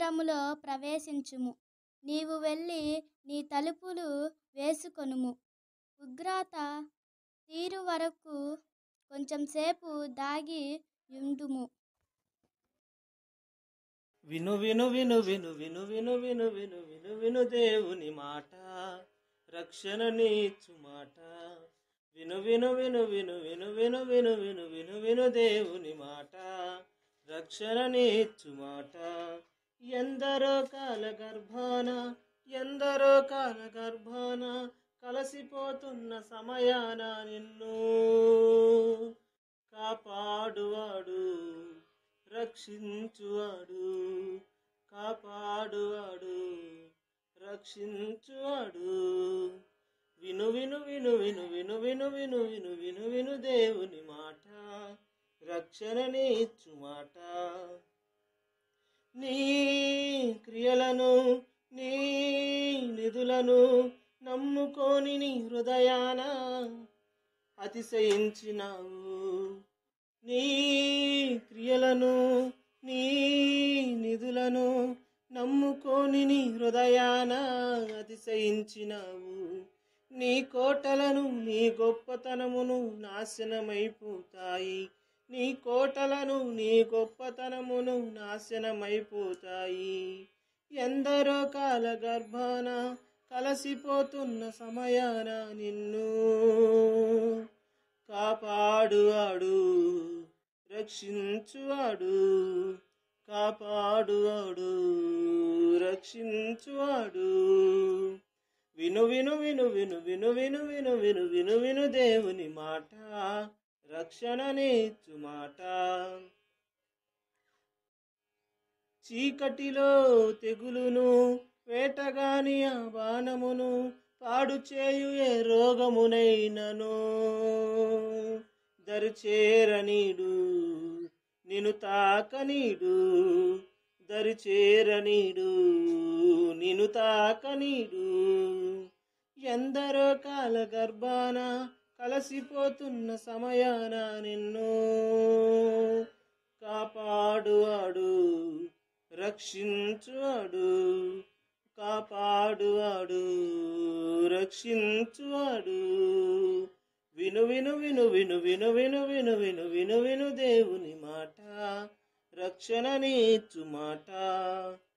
గుడారములో ప్రవేశించుము నీవు వెళ్ళి నీ తలుపులు వేసుకొనుము ఉగ్రత తీరు వరకు కొంచెం సేపు దాగి ఉండుము విను విను విను విను విను విను విను విను విను విను దేవుని మాట రక్షణ నీచు మాట విను విను విను విను విను విను విను విను విను విను దేవుని మాట రక్షణ నీచు మాట ఎందరో కాల గర్భాన ఎందరో కాల గర్భాన కలసిపోతున్న సమయాన నిన్ను కాపాడువాడు రక్షించువాడు కాపాడువాడు రక్షించువాడు విను విను విను విను విను విను విను విను విను విను దేవుని మాట రక్షణని ఇచ్చు మాట నీ క్రియలను నీ నిధులను నమ్ముకొని నీ హృదయాన అతిశయించినావు నీ క్రియలను నీ నిధులను నమ్ముకొని నీ హృదయాన అతిశయించినావు నీ కోటలను నీ గొప్పతనమును నాశనమైపోతాయి నీ కోటలను నీ గొప్పతనమును నాశనమైపోతాయి ఎందరో కాల గర్భాన కలసిపోతున్న సమయాన నిన్ను కాపాడువాడు రక్షించువాడు కాపాడువాడు రక్షించువాడు విను విను విను విను విను విను విను విను విను విను దేవుని మాట రక్షణ నేర్చు మాట చీకటిలో తెగులును వేటగాని ఆ బాణమును పాడు చేయు ఏ రోగమునైనను దరిచేరనీడు నిన్ను తాకనీడు దరిచేరనీడు నిన్ను తాకనీడు ఎందరో కాల గర్భాన కలసిపోతున్న సమయాన నిన్ను కాపాడువాడు రక్షించువాడు కాపాడువాడు రక్షించువాడు విను విను విను విను విను విను విను విను విను విను దేవుని మాట రక్షణ నీచు మాట